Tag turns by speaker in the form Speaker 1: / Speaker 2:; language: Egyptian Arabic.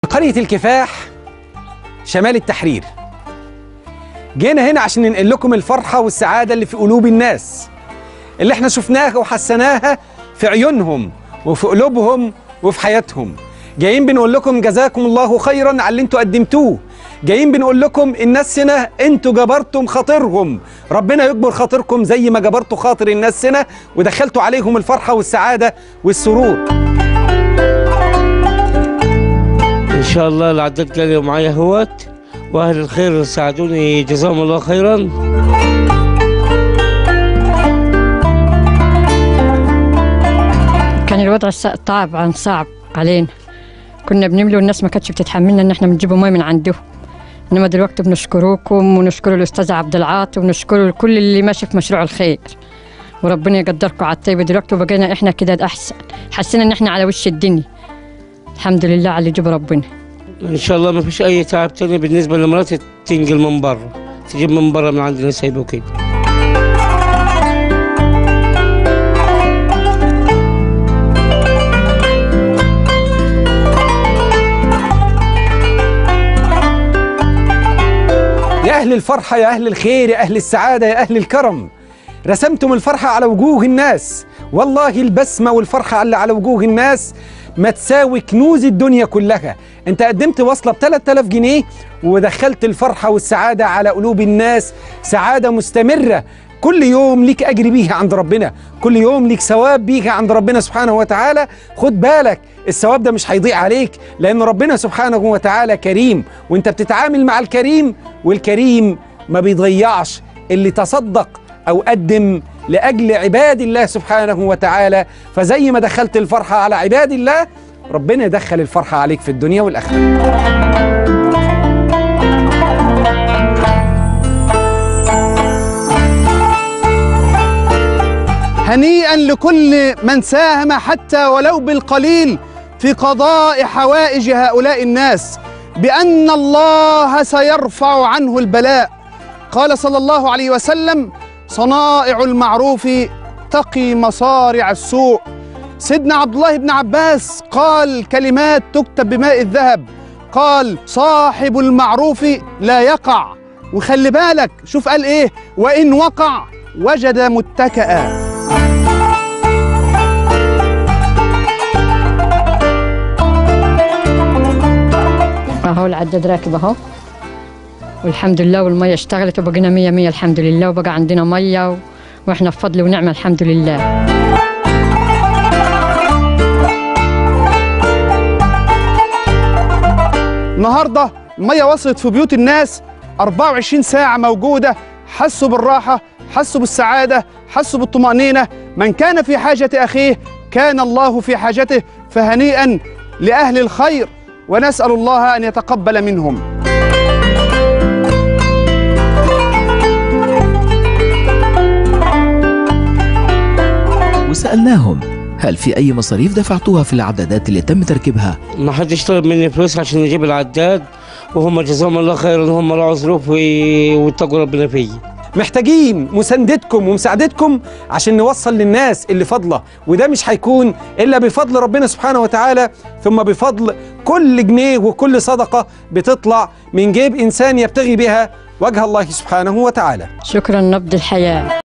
Speaker 1: قرية الكفاح شمال التحرير جينا هنا عشان ننقل لكم الفرحة والسعادة اللي في قلوب الناس اللي احنا شفناها وحسناها في عيونهم وفي قلوبهم وفي حياتهم جايين بنقول لكم جزاكم الله خيرا على اللي انتوا قدمتوه جايين بنقول لكم الناس هنا انتوا جبرتم خاطرهم ربنا يجبر خاطركم زي ما جبرتوا خاطر الناس هنا ودخلتوا عليهم الفرحة والسعادة والسرور
Speaker 2: ان شاء الله العداد جاي معايا اهوت واهل الخير ساعدوني جزاهم الله خيرا
Speaker 3: كان الوضع الس- طبعا صعب علينا كنا بنملي والناس ما كانتش بتتحملنا ان احنا بنجيب ميه من عندهم انما دلوقتي بنشكركم ونشكر الاستاذ عبد العاطي ونشكر كل اللي ماشي في مشروع الخير وربنا يقدركم على الطيب دلوقتي وبقينا احنا كده احسن حسينا ان احنا على وش الدنيا الحمد لله على اللي جاب ربنا
Speaker 2: ان شاء الله ما فيش اي تعب تاني بالنسبه لمراتي تنقل من بره تجيب من بره من عند الناس هيبقوا كده
Speaker 1: يا أهل الفرحة يا أهل الخير يا أهل السعادة يا أهل الكرم رسمتم الفرحة على وجوه الناس والله البسمة والفرحة اللي على وجوه الناس ما تساوي كنوز الدنيا كلها انت قدمت وصلة ب 3000 جنيه ودخلت الفرحة والسعادة على قلوب الناس سعادة مستمرة كل يوم ليك أجر بيها عند ربنا كل يوم ليك ثواب بيها عند ربنا سبحانه وتعالى خد بالك الثواب ده مش هيضيع عليك لأن ربنا سبحانه وتعالى كريم وانت بتتعامل مع الكريم والكريم ما بيضيعش اللي تصدق أو قدم لأجل عباد الله سبحانه وتعالى فزي ما دخلت الفرحة على عباد الله ربنا يدخل الفرحة عليك في الدنيا والآخرة
Speaker 4: هنيئا لكل من ساهم حتى ولو بالقليل في قضاء حوائج هؤلاء الناس بان الله سيرفع عنه البلاء قال صلى الله عليه وسلم صنائع المعروف تقي مصارع السوء سيدنا عبد الله بن عباس قال كلمات تكتب بماء الذهب قال صاحب المعروف لا يقع وخلي بالك شوف قال ايه وان وقع وجد متكئا
Speaker 3: اهو العداد راكب اهو والحمد لله والميه اشتغلت وبقينا مية مية الحمد لله وبقى عندنا ميه و... واحنا في فضل ونعمه الحمد لله
Speaker 4: النهارده الميه وصلت في بيوت الناس 24 ساعه موجوده حسوا بالراحه حسوا بالسعاده حسوا بالطمانينه من كان في حاجه اخيه كان الله في حاجته فهنيئا لاهل الخير ونسال الله ان يتقبل منهم
Speaker 5: وسألناهم هل في أي مصاريف دفعتوها في العدادات اللي تم تركيبها؟
Speaker 2: ما حدش طلب مني فلوس عشان نجيب العداد وهم جزاهم الله خيرا هم راعوا ظروفي واتقوا ربنا فيا
Speaker 1: محتاجين مساندتكم ومساعدتكم عشان نوصل للناس اللي فاضله وده مش هيكون الا بفضل ربنا سبحانه وتعالى ثم بفضل كل جنيه وكل صدقه بتطلع من جيب انسان يبتغي بها وجه الله سبحانه وتعالى
Speaker 3: شكرا نبض الحياه